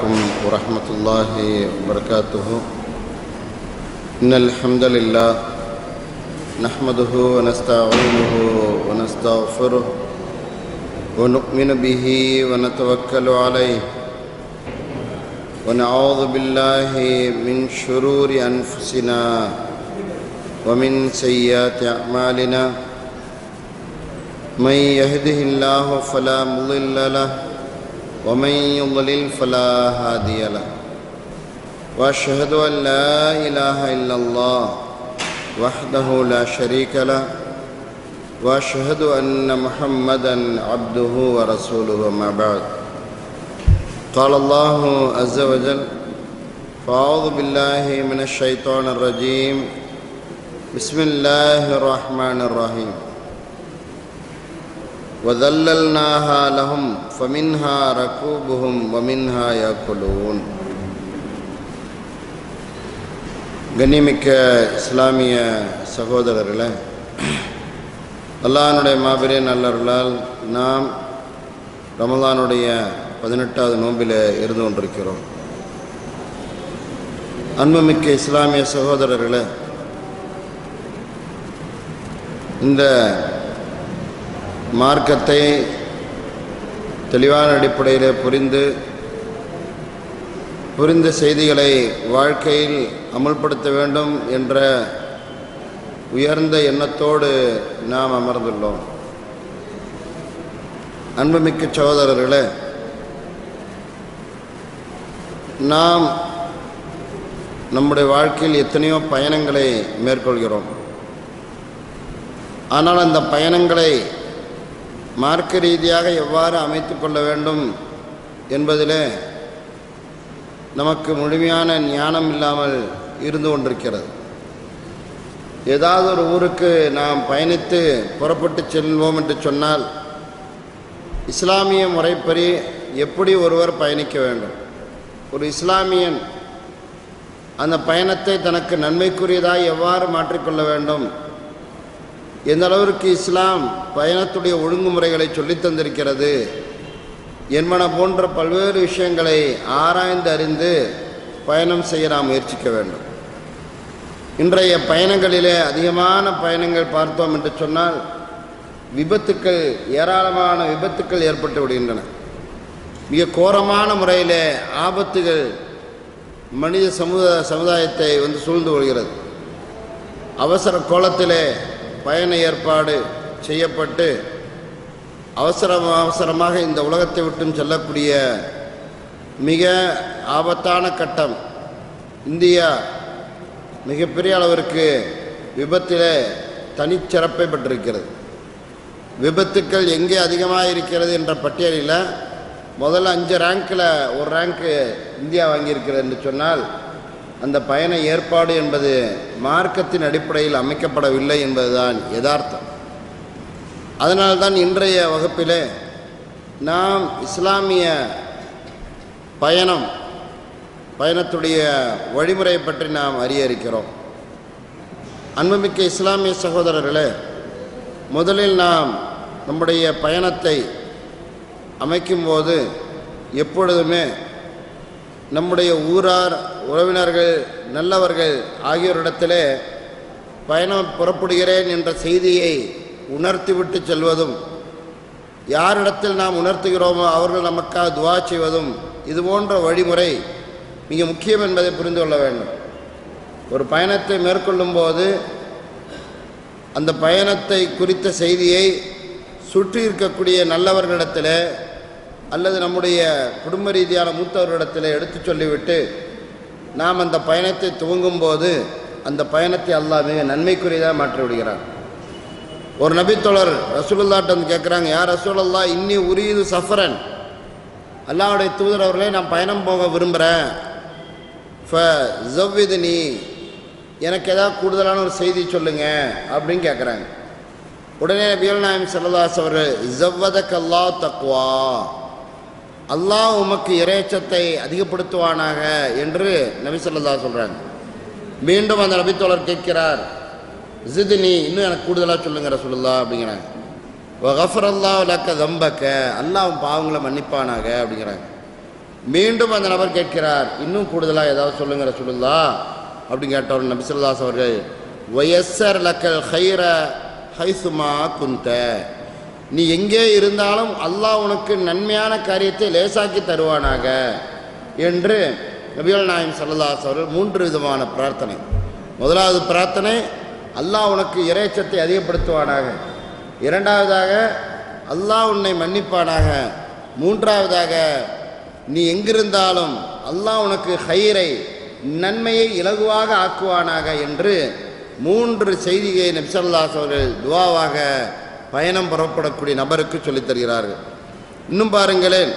عليكم ورحمة الله وبركاته إن الحمد لله نحمده ونستعينه ونستغفره ونؤمن به ونتوكل عليه ونعوذ بالله من شرور أنفسنا ومن سيئات أعمالنا من يهده الله فلا مضل له ومن يضلل فلا هادي له واشهد ان لا اله الا الله وحده لا شريك له واشهد ان محمدا عبده ورسوله ما بعد قال الله عز وجل فاعوذ بالله من الشيطان الرجيم بسم الله الرحمن الرحيم وذللناها لهم فمنها ركوبهم ومنها ياكلون கண்ணிமிக்க இஸ்லாமிய சகோதரர்களே அல்லாஹனுடைய மாபெரும் நல்லருளால் நாம் ரமலானுடைய பதினெட்டாவது நோம்பில் இருந்து கொண்டிருக்கிறோம் அன்புமிக்க இஸ்லாமிய சகோதரர்களே இந்த மார்க்கத்தை தெளிவான அடிப்படையில் புரிந்து புரிந்த செய்திகளை வாழ்க்கையில் அமல்படுத்த வேண்டும் என்ற உயர்ந்த எண்ணத்தோடு நாம் அமர்ந்துள்ளோம் அன்புமிக்க சகோதரர்களே நாம் நம்முடைய வாழ்க்கையில் எத்தனையோ பயணங்களை மேற்கொள்கிறோம் ஆனால் அந்த பயணங்களை மார்க்க ரீதியாக எவ்வாறு அமைத்து கொள்ள வேண்டும் என்பதில் நமக்கு முழுமையான ஞானம் இல்லாமல் இருந்து கொண்டிருக்கிறது ஏதாவது ஒரு ஊருக்கு நாம் பயணித்து புறப்பட்டு செல்வோம் என்று சொன்னால் இஸ்லாமிய முறைப்படி எப்படி ஒருவர் பயணிக்க வேண்டும் ஒரு இஸ்லாமியன் அந்த பயணத்தை தனக்கு நன்மைக்குரியதாக எவ்வாறு மாற்றிக்கொள்ள வேண்டும் எந்த அளவிற்கு இஸ்லாம் பயணத்துடைய ஒழுங்குமுறைகளை சொல்லித் தந்திருக்கிறது என்பன போன்ற பல்வேறு விஷயங்களை ஆராய்ந்து அறிந்து பயணம் செய்ய நாம் முயற்சிக்க வேண்டும் இன்றைய பயணங்களிலே அதிகமான பயணங்கள் பார்த்தோம் என்று சொன்னால் விபத்துக்கள் ஏராளமான விபத்துக்கள் ஏற்பட்டு விடுகின்றன மிக கோரமான முறையிலே ஆபத்துகள் மனித சமுதா சமுதாயத்தை வந்து சூழ்ந்து கொள்கிறது அவசர கோலத்திலே பயண ஏற்பாடு செய்யப்பட்டு அவசரம் அவசரமாக இந்த உலகத்தை விட்டும் செல்லக்கூடிய மிக ஆபத்தான கட்டம் இந்தியா மிகப்பெரிய அளவிற்கு விபத்தில் தனிச்சிறப்பை பெற்றிருக்கிறது விபத்துக்கள் எங்கே அதிகமாக இருக்கிறது என்ற பட்டியலில் முதல்ல அஞ்சு ரேங்கில் ஒரு ரேங்க்கு இந்தியா வாங்கியிருக்கிறது என்று சொன்னால் அந்த பயண ஏற்பாடு என்பது மார்க்கத்தின் அடிப்படையில் அமைக்கப்படவில்லை என்பதுதான் யதார்த்தம் அதனால்தான் இன்றைய வகுப்பிலே நாம் இஸ்லாமிய பயணம் பயணத்துடைய வழிமுறையை பற்றி நாம் அறிய இருக்கிறோம் அன்புமிக்க இஸ்லாமிய சகோதரர்களே முதலில் நாம் நம்முடைய பயணத்தை அமைக்கும்போது எப்பொழுதுமே நம்முடைய ஊரார் உறவினர்கள் நல்லவர்கள் ஆகியோரிடத்திலே பயணம் புறப்படுகிறேன் என்ற செய்தியை உணர்த்திவிட்டு செல்வதும் யாரிடத்தில் நாம் உணர்த்துகிறோமோ அவர்கள் நமக்காக துவா செய்வதும் இது போன்ற வழிமுறை மிக முக்கியம் என்பதை புரிந்து கொள்ள வேண்டும் ஒரு பயணத்தை மேற்கொள்ளும் போது அந்த பயணத்தை குறித்த செய்தியை சுற்றி இருக்கக்கூடிய நல்லவர்களிடத்தில் அல்லது நம்முடைய குடும்ப ரீதியான மூத்தவர்களிடத்தில் எடுத்து சொல்லிவிட்டு நாம் அந்த பயணத்தை துவங்கும் போது அந்த பயணத்தை அல்லாஹ் மிக நன்மைக்குரியதாக மாற்றி விடுகிறார் ஒரு நபித்தோழர் ரசூலுல்லாட்ட வந்து கேட்குறாங்க யார் ரசூலல்லா இன்னி உரியது சஃபரன் அல்லாவுடைய தூதர் அவர்களே நான் பயணம் போக விரும்புகிறேன் ஃப ஜவ்விது நீ எனக்கு ஏதாவது கூடுதலான ஒரு செய்தி சொல்லுங்க அப்படின்னு கேட்குறாங்க உடனே நபிகள் நாயம் செல்லதாஸ் அவர்கள் ஜவ்வதக் அல்லா தக்வா அல்லாஹ் உமக்கு இறைச்சத்தை அதிகப்படுத்துவானாக என்று நபி சொல்லதா சொல்கிறாங்க மீண்டும் அந்த நபித்தோழர் கேட்கிறார் ஜிதினி இன்னும் எனக்கு கூடுதலாக சொல்லுங்க ரசூலுல்லா அப்படிங்கிறாங்க வகஃபர் அல்லா லக்க தம்பக்க அல்லாஹ் உன் பாவங்களை மன்னிப்பானாக அப்படிங்கிறாங்க மீண்டும் அந்த நபர் கேட்கிறார் இன்னும் கூடுதலாக ஏதாவது சொல்லுங்க ரசூலுல்லா அப்படின்னு கேட்டவர் நபி ஸல்லல்லாஹு அவர்கள் வயஸ்ஸர் லக்கல் ஹைர ஹைசுமா குந்த நீ எங்கே இருந்தாலும் அல்லாஹ் உனக்கு நன்மையான காரியத்தை லேசாக்கி தருவானாக என்று நபிகள் நாயம் சல்லல்லாஸ் அவர்கள் மூன்று விதமான பிரார்த்தனை முதலாவது பிரார்த்தனை அல்லாஹ் உனக்கு இறைச்சத்தை அதிகப்படுத்துவானாக இரண்டாவதாக அல்லாஹ் உன்னை மன்னிப்பானாக மூன்றாவதாக நீ எங்கிருந்தாலும் அல்லாஹ் உனக்கு ஹைரை நன்மையை இலகுவாக ஆக்குவானாக என்று மூன்று செய்தியை நபிசல்லாஸ் அவர்கள் துவாவாக பயணம் புறப்படக்கூடிய நபருக்கு சொல்லித் தருகிறார்கள் இன்னும் பாருங்களேன்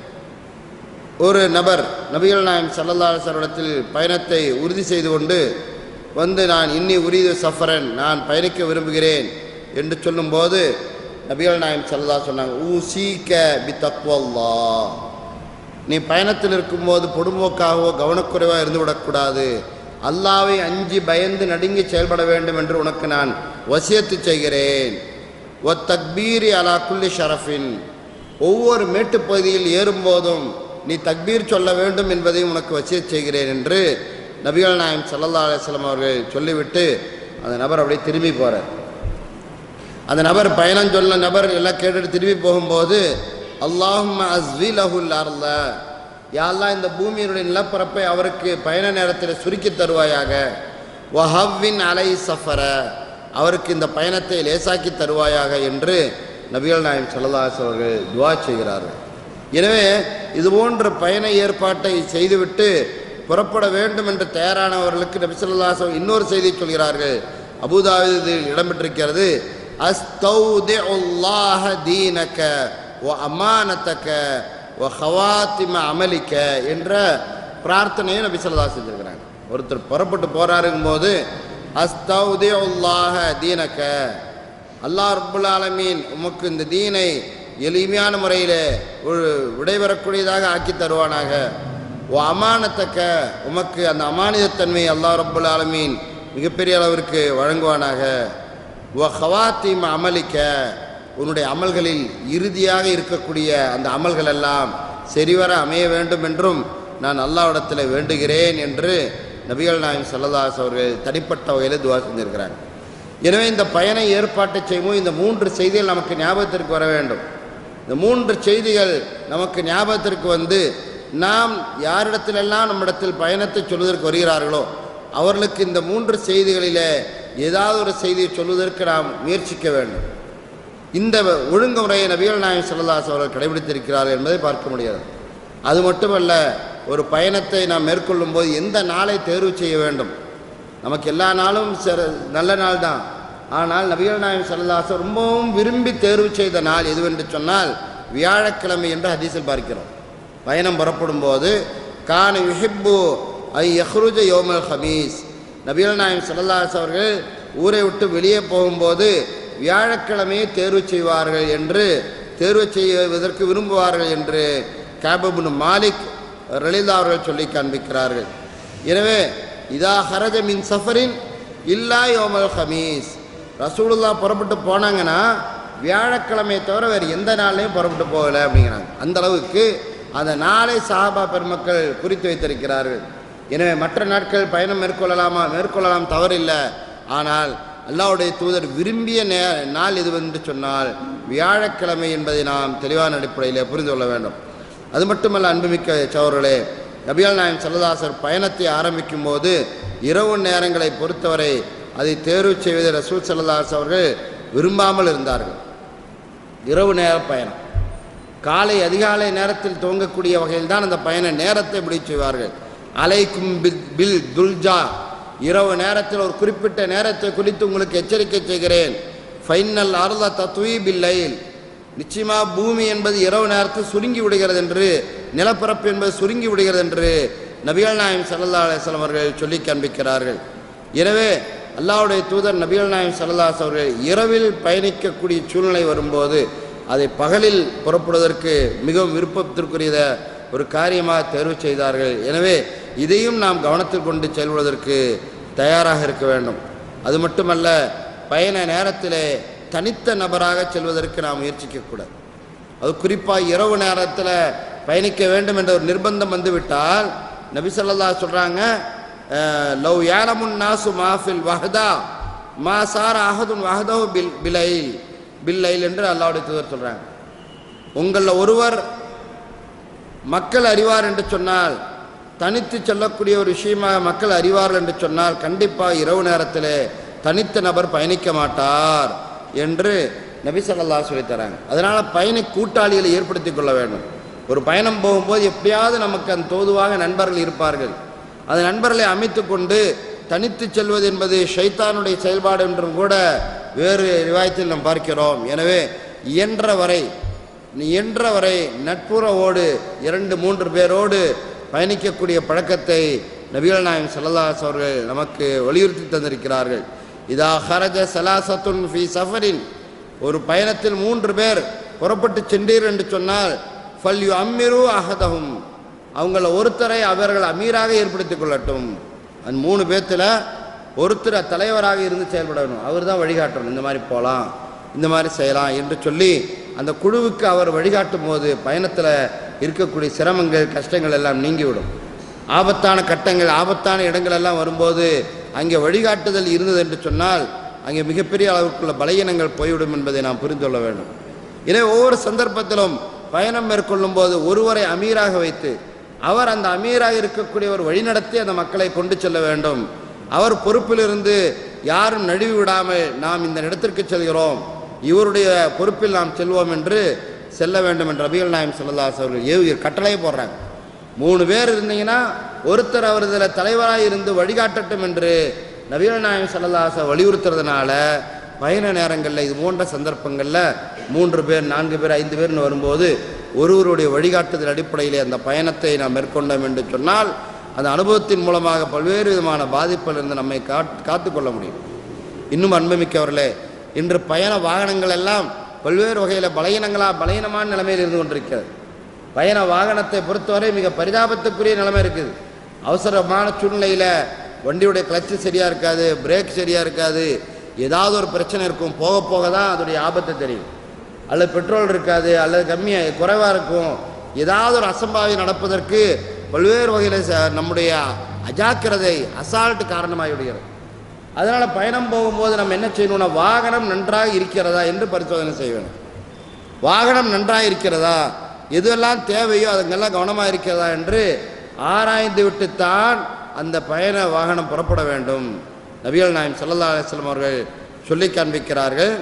ஒரு நபர் நபிகள் நாயம் சல்லல்லா சரடத்தில் பயணத்தை உறுதி செய்து கொண்டு வந்து நான் இன்னி உரிது சஃபரன் நான் பயணிக்க விரும்புகிறேன் என்று சொல்லும்போது நபிகள் நாயம் சல்லல்லா சொன்னாங்க ஊ சீக்க பி தக்வல்லா நீ பயணத்தில் இருக்கும்போது பொடும்போக்காகவோ கவனக்குறைவாக இருந்து விடக்கூடாது அல்லாவை அஞ்சி பயந்து நடுங்கி செயல்பட வேண்டும் என்று உனக்கு நான் வசியத்து செய்கிறேன் ஒ தக்பீரி அலா குல்லி ஷரஃபின் ஒவ்வொரு மேட்டுப்பகுதியில் ஏறும்போதும் நீ தக்பீர் சொல்ல வேண்டும் என்பதையும் உனக்கு வசியத் செய்கிறேன் என்று நபிகள் நாயம் சல்லல்லா அலிஸ்லாம் அவர்கள் சொல்லிவிட்டு அந்த நபர் அப்படியே திரும்பி போகிறார் அந்த நபர் பயணம் சொல்ல நபர் எல்லாம் கேட்டுட்டு திரும்பி போகும்போது அல்லாஹும் அஸ்விலஹுல் அர்ல யாரெல்லாம் இந்த பூமியினுடைய நிலப்பரப்பை அவருக்கு பயண நேரத்தில் சுருக்கி தருவாயாக வஹவ்வின் அலை சஃபர அவருக்கு இந்த பயணத்தை லேசாக்கி தருவாயாக என்று நபிகள் நாயம் சல்லல்லாஸ் அவர்கள் துவா செய்கிறார்கள் எனவே இது போன்ற பயண ஏற்பாட்டை செய்துவிட்டு புறப்பட வேண்டும் என்று தயாரானவர்களுக்கு நபி ஸல்லல்லாஹு அலைஹி வஸல்லம் இன்னொரு செய்தி சொல்கிறார்கள் அபுதாபிதில் இடம்பெற்றிருக்கிறது அஸ்தௌதிஉல்லாஹ தீனக வ அமானத்தக வ ஹவாத்திம அமலிக்க என்ற பிரார்த்தனையை நபி ஸல்லல்லாஹு செஞ்சிருக்கிறாங்க ஒருத்தர் புறப்பட்டு போறாருங்கும் போது அஸ்தௌதிஉல்லாஹ தீனக அல்லாஹ் ரப்புல் ஆலமீன் உமக்கு இந்த தீனை எளிமையான முறையில் ஒரு விடைபெறக்கூடியதாக ஆக்கி தருவானாக ஓ அமானத்தக்க உமக்கு அந்த அமானிதத்தன்மை அல்லாஹ் ரப்புல் ஆலமீன் மிகப்பெரிய அளவிற்கு வழங்குவானாக ஓ ஹவாத்திம் அமலிக்க உன்னுடைய அமல்களில் இறுதியாக இருக்கக்கூடிய அந்த அமல்கள் எல்லாம் சரிவர அமைய வேண்டும் என்றும் நான் அல்லாவிடத்தில் வேண்டுகிறேன் என்று நபிகள் நாயம் சல்லதாஸ் அவர்கள் தனிப்பட்ட வகையில் துவா செஞ்சிருக்கிறாங்க எனவே இந்த பயண ஏற்பாட்டை செய்வோம் இந்த மூன்று செய்திகள் நமக்கு ஞாபகத்திற்கு வர வேண்டும் இந்த மூன்று செய்திகள் நமக்கு ஞாபகத்திற்கு வந்து நாம் யாரிடத்திலெல்லாம் நம்மிடத்தில் பயணத்தை சொல்வதற்கு வருகிறார்களோ அவர்களுக்கு இந்த மூன்று செய்திகளிலே ஏதாவது ஒரு செய்தியை சொல்வதற்கு நாம் முயற்சிக்க வேண்டும் இந்த ஒழுங்குமுறையை நபிகள் நாயம் சொல்லதாஸ் அவர்கள் கடைபிடித்திருக்கிறார்கள் என்பதை பார்க்க முடியாது அது மட்டுமல்ல ஒரு பயணத்தை நாம் மேற்கொள்ளும் போது எந்த நாளை தேர்வு செய்ய வேண்டும் நமக்கு எல்லா நாளும் சிற நல்ல நாள் தான் ஆனால் நபிகள் நாயம் சல்லாசம் ரொம்பவும் விரும்பி தேர்வு செய்த நாள் எதுவென்று சொன்னால் வியாழக்கிழமை என்று ஹதீஸில் பார்க்கிறோம் பயணம் புறப்படும் போது கான யுஹிப்பு ஐ யஹ்ருஜ யோமல் ஹமீஸ் நபிகள் நாயம் சல்லாஸ் அவர்கள் ஊரை விட்டு வெளியே போகும்போது வியாழக்கிழமையை தேர்வு செய்வார்கள் என்று தேர்வு செய்வதற்கு விரும்புவார்கள் என்று கேபபுன் மாலிக் ரலிதா அவர்கள் சொல்லி காண்பிக்கிறார்கள் எனவே இதா ஹரஜ மின் சஃபரின் இல்லா யோமல் ஹமீஸ் ரசூலுல்லா புறப்பட்டு போனாங்கன்னா வியாழக்கிழமையை தவிர வேறு எந்த நாள்லையும் புறப்பட்டு போகலை அப்படிங்கிறாங்க அந்த அளவுக்கு அந்த நாளை சாபா பெருமக்கள் குறித்து வைத்திருக்கிறார்கள் எனவே மற்ற நாட்கள் பயணம் மேற்கொள்ளலாமா மேற்கொள்ளலாம் தவறில்லை ஆனால் அல்லாவுடைய தூதர் விரும்பிய நே நாள் எது என்று சொன்னால் வியாழக்கிழமை என்பதை நாம் தெளிவான அடிப்படையில் புரிந்து கொள்ள வேண்டும் அது மட்டுமல்ல அன்புமிக்க சவர்களே நபியால் நாயம் சல்லதாசர் பயணத்தை ஆரம்பிக்கும் போது இரவு நேரங்களை பொறுத்தவரை அதை தேர்வு செய்வதை ரசூல் சல்லதாஸ் அவர்கள் விரும்பாமல் இருந்தார்கள் இரவு நேர பயணம் காலை அதிகாலை நேரத்தில் துவங்கக்கூடிய வகையில் தான் அந்த பயண நேரத்தை முடிவு செய்வார்கள் அலைக்கும் பில் பில் துல்ஜா இரவு நேரத்தில் ஒரு குறிப்பிட்ட நேரத்தை குறித்து உங்களுக்கு எச்சரிக்கை செய்கிறேன் ஃபைனல் அருள தத்துவி பில்லைல் நிச்சயமாக பூமி என்பது இரவு நேரத்தில் சுருங்கி விடுகிறது என்று நிலப்பரப்பு என்பது சுருங்கி விடுகிறது என்று நபிகள் நாயம் சல்லா அலிஸ்லாம் அவர்கள் சொல்லி காண்பிக்கிறார்கள் எனவே அல்லாவுடைய தூதர் நபிகள் நாயம் சல்லாஸ் அவர்கள் இரவில் பயணிக்கக்கூடிய சூழ்நிலை வரும்போது அதை பகலில் புறப்படுவதற்கு மிகவும் விருப்பத்திற்குரிய ஒரு காரியமாக தேர்வு செய்தார்கள் எனவே இதையும் நாம் கவனத்தில் கொண்டு செல்வதற்கு தயாராக இருக்க வேண்டும் அது மட்டுமல்ல பயண நேரத்திலே தனித்த நபராக செல்வதற்கு நாம் முயற்சிக்கக்கூடாது அது குறிப்பாக இரவு நேரத்தில் பயணிக்க வேண்டும் என்ற ஒரு நிர்பந்தம் வந்துவிட்டால் நபி ஸல்லல்லாஹு சொல்கிறாங்க லவ் யாலமுன் நாசு மாஃபில் வஹதா மா சார அஹதுன் வஹதஹு பில் பிலைல் பில்லைல் என்று அல்லாஹ்வுடைய தூதர் சொல்கிறாங்க உங்களில் ஒருவர் மக்கள் அறிவார் என்று சொன்னால் தனித்து செல்லக்கூடிய ஒரு விஷயமாக மக்கள் அறிவார்கள் என்று சொன்னால் கண்டிப்பாக இரவு நேரத்தில் தனித்த நபர் பயணிக்க மாட்டார் என்று நபி ஸல்லல்லாஹு சொல்லி தராங்க அதனால் பயணி கூட்டாளிகளை ஏற்படுத்தி கொள்ள வேண்டும் ஒரு பயணம் போகும்போது எப்படியாவது நமக்கு அந்த தோதுவாக நண்பர்கள் இருப்பார்கள் அந்த நண்பர்களை அமைத்து கொண்டு தனித்து செல்வது என்பது ஷைத்தானுடைய செயல்பாடு என்றும் கூட வேறு ரிவாயத்தில் நாம் பார்க்கிறோம் எனவே இயன்ற வரை நீ இயன்ற வரை நட்புறவோடு இரண்டு மூன்று பேரோடு பயணிக்கக்கூடிய பழக்கத்தை நபிகள் நாயகம் ஸல்லல்லாஹு அவர்கள் நமக்கு வலியுறுத்தி தந்திருக்கிறார்கள் இதா ஹரஜ சலாசத்துன் ஃபி சஃபரின் ஒரு பயணத்தில் மூன்று பேர் புறப்பட்டு சென்றீர் என்று சொன்னால் ஃபல் யு அம்மிரு அஹதஹும் அவங்கள ஒருத்தரை அவர்கள் அமீராக ஏற்படுத்திக் கொள்ளட்டும் அந்த மூணு பேர்த்தில் ஒருத்தர் தலைவராக இருந்து செயல்படணும் அவர் தான் வழிகாட்டணும் இந்த மாதிரி போகலாம் இந்த மாதிரி செய்யலாம் என்று சொல்லி அந்த குழுவுக்கு அவர் வழிகாட்டும் போது பயணத்தில் இருக்கக்கூடிய சிரமங்கள் கஷ்டங்கள் எல்லாம் நீங்கிவிடும் ஆபத்தான கட்டங்கள் ஆபத்தான இடங்கள் எல்லாம் வரும்போது அங்கே வழிகாட்டுதல் இருந்தது என்று சொன்னால் அங்கே மிகப்பெரிய அளவுக்குள்ள பலகீனங்கள் போய்விடும் என்பதை நாம் புரிந்து கொள்ள வேண்டும் எனவே ஒவ்வொரு சந்தர்ப்பத்திலும் பயணம் மேற்கொள்ளும் போது ஒருவரை அமீராக வைத்து அவர் அந்த அமீராக இருக்கக்கூடியவர் வழிநடத்தி அந்த மக்களை கொண்டு செல்ல வேண்டும் அவர் பொறுப்பிலிருந்து யாரும் நழுவி விடாமல் நாம் இந்த இடத்திற்கு செல்கிறோம் இவருடைய பொறுப்பில் நாம் செல்வோம் என்று செல்ல வேண்டும் என்று ரபிகள் நாயம் சொல்லலாஸ் அவர்கள் ஏவு கட்டளை போடுறாங்க மூணு பேர் இருந்தீங்கன்னா ஒருத்தர் அவர் இதில் தலைவராக இருந்து வழிகாட்டட்டும் என்று நபிகள் நாயம் சல்லல்லாச வலியுறுத்துறதுனால பயண நேரங்களில் இது போன்ற சந்தர்ப்பங்களில் மூன்று பேர் நான்கு பேர் ஐந்து பேர்னு வரும்போது ஒருவருடைய வழிகாட்டுதல் அடிப்படையிலே அந்த பயணத்தை நாம் மேற்கொண்டோம் என்று சொன்னால் அந்த அனுபவத்தின் மூலமாக பல்வேறு விதமான பாதிப்பிலிருந்து நம்மை காத் காத்துக்கொள்ள முடியும் இன்னும் அன்புமிக்கவர்களே இன்று பயண வாகனங்கள் எல்லாம் பல்வேறு வகையில் பலகீனங்களாக பலகீனமான நிலைமையில் இருந்து கொண்டிருக்கிறது பயண வாகனத்தை பொறுத்தவரை மிக பரிதாபத்துக்குரிய நிலைமை இருக்குது அவசரமான சூழ்நிலையில் வண்டியுடைய கிளச்சு சரியாக இருக்காது பிரேக் சரியாக இருக்காது ஏதாவது ஒரு பிரச்சனை இருக்கும் போக போக தான் அதோடைய ஆபத்து தெரியும் அல்லது பெட்ரோல் இருக்காது அல்லது கம்மியாக குறைவாக இருக்கும் ஏதாவது ஒரு அசம்பாவியம் நடப்பதற்கு பல்வேறு வகையில் ச- நம்முடைய அஜாக்கிரதை அசால்ட் காரணமாகி விடுகிறது அதனால் பயணம் போகும்போது நம்ம என்ன செய்யணும்னா வாகனம் நன்றாக இருக்கிறதா என்று பரிசோதனை செய்ய வேண்டும் வாகனம் நன்றாக இருக்கிறதா எதுவெல்லாம் தேவையோ அதுங்கெல்லாம் கவனமாக இருக்கிறதா என்று ஆராய்ந்து விட்டுத்தான் அந்த பயண வாகனம் புறப்பட வேண்டும் நபிகள் நாயம் ஸல்லல்லாஹு அலைஹி வஸல்லம் அவர்கள் சொல்லி காண்பிக்கிறார்கள்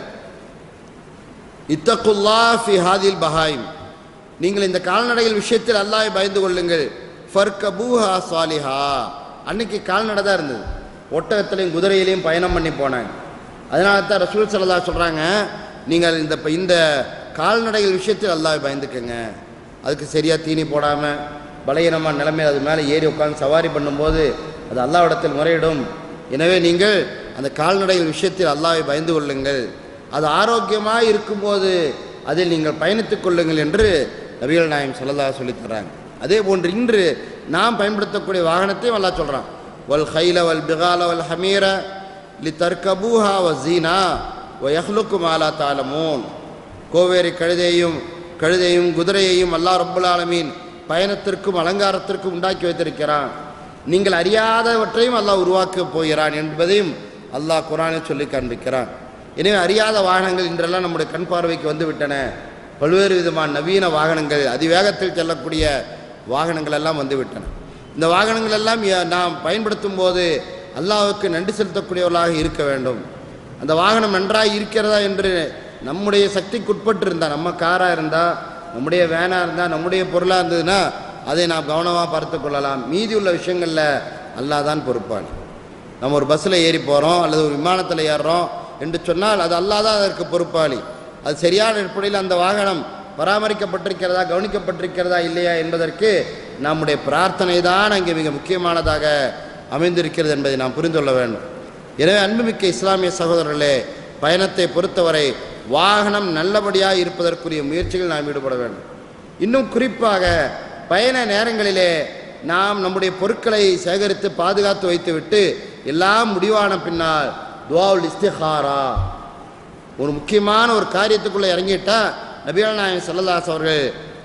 இத்தகுல்லா ஃபி ஹாதில் பஹாயிம் நீங்கள் இந்த கால்நடைகள் விஷயத்தில் அல்லாஹ்வை பயந்து கொள்ளுங்கள் ஃபர்கபூஹா சாலிஹா அன்னைக்கு கால்நடை தான் இருந்தது ஒட்டகத்திலையும் குதிரையிலையும் பயணம் பண்ணி போனாங்க அதனால தான் ரசூல் ஸல்லல்லாஹு சொல்கிறாங்க நீங்கள் இந்த ப- இந்த கால்நடைகள் விஷயத்தில் அல்லாஹ்வை பயந்துக்கங்க அதுக்கு சரியாக தீனி போடாமல் பலகீனமான நிலைமையில் அது மேலே ஏறி உட்காந்து சவாரி பண்ணும்போது அது அல்லாஹ்விடத்தில் முறையிடும் எனவே நீங்கள் அந்த கால்நடைகள் விஷயத்தில் அல்லாஹ்வை பயந்து கொள்ளுங்கள் அது ஆரோக்கியமாக இருக்கும்போது அதில் நீங்கள் பயணித்துக் கொள்ளுங்கள் என்று நபிகள் நாயம் சொல்லதாக சொல்லித் தர்றாங்க அதே போன்று இன்று நாம் பயன்படுத்தக்கூடிய வாகனத்தையும் அல்லாஹ் சொல்கிறான் வல் ஹைல வல் பிகால வல் ஹமீர லி தர்கபூஹா வ ஜீனா வ யஹ்லுக்கு மாலா தாலமூன் கோவேரி கழுதையும் கழுதையும் குதிரையையும் அல்லாஹ் ரப்புல் ஆலமீன் பயணத்திற்கும் அலங்காரத்திற்கும் உண்டாக்கி வைத்திருக்கிறான் நீங்கள் அறியாதவற்றையும் அல்லாஹ் உருவாக்கப் போகிறான் என்பதையும் அல்லாஹ் குரானில் சொல்லி காண்பிக்கிறான் எனவே அறியாத வாகனங்கள் இன்றெல்லாம் நம்முடைய கண் பார்வைக்கு வந்து விட்டன பல்வேறு விதமான நவீன வாகனங்கள் அதிவேகத்தில் செல்லக்கூடிய வாகனங்கள் எல்லாம் வந்து விட்டன இந்த வாகனங்கள் எல்லாம் ய- நாம் பயன்படுத்தும் போது அல்லாஹ்வுக்கு நன்றி செலுத்தக்கூடியவர்களாக இருக்க வேண்டும் அந்த வாகனம் நன்றாக இருக்கிறதா என்று நம்முடைய சக்திக்கு உட்பட்டு இருந்தால் நம்ம காராக இருந்தால் நம்முடைய வேனாக இருந்தால் நம்முடைய பொருளாக இருந்ததுன்னா அதை நாம் கவனமாக பார்த்து கொள்ளலாம் மீதி உள்ள விஷயங்களில் அல்லாஹ் தான் பொறுப்பாளி நம்ம ஒரு பஸ்ஸில் ஏறி போகிறோம் அல்லது ஒரு விமானத்தில் ஏறுறோம் என்று சொன்னால் அது அல்லாஹ் தான் அதற்கு பொறுப்பாளி அது சரியான அடிப்படையில் அந்த வாகனம் பராமரிக்கப்பட்டிருக்கிறதா கவனிக்கப்பட்டிருக்கிறதா இல்லையா என்பதற்கு நம்முடைய பிரார்த்தனை தான் அங்கே மிக முக்கியமானதாக அமைந்திருக்கிறது என்பதை நாம் புரிந்து கொள்ள வேண்டும் எனவே அன்புமிக்க இஸ்லாமிய சகோதரர்களே பயணத்தை பொறுத்தவரை வாகனம் நல்லபடியாக இருப்பதற்குரிய முயற்சிகள் நாம் ஈடுபட வேண்டும் இன்னும் குறிப்பாக பயண நேரங்களிலே நாம் நம்முடைய பொருட்களை சேகரித்து பாதுகாத்து வைத்துவிட்டு எல்லாம் முடிவான பின்னால் துவாவுல் இஸ்திஹாரா ஒரு முக்கியமான ஒரு காரியத்துக்குள்ளே இறங்கிட்டா நபிகள் நாயகம் ஸல்லல்லாஹு அவர்கள்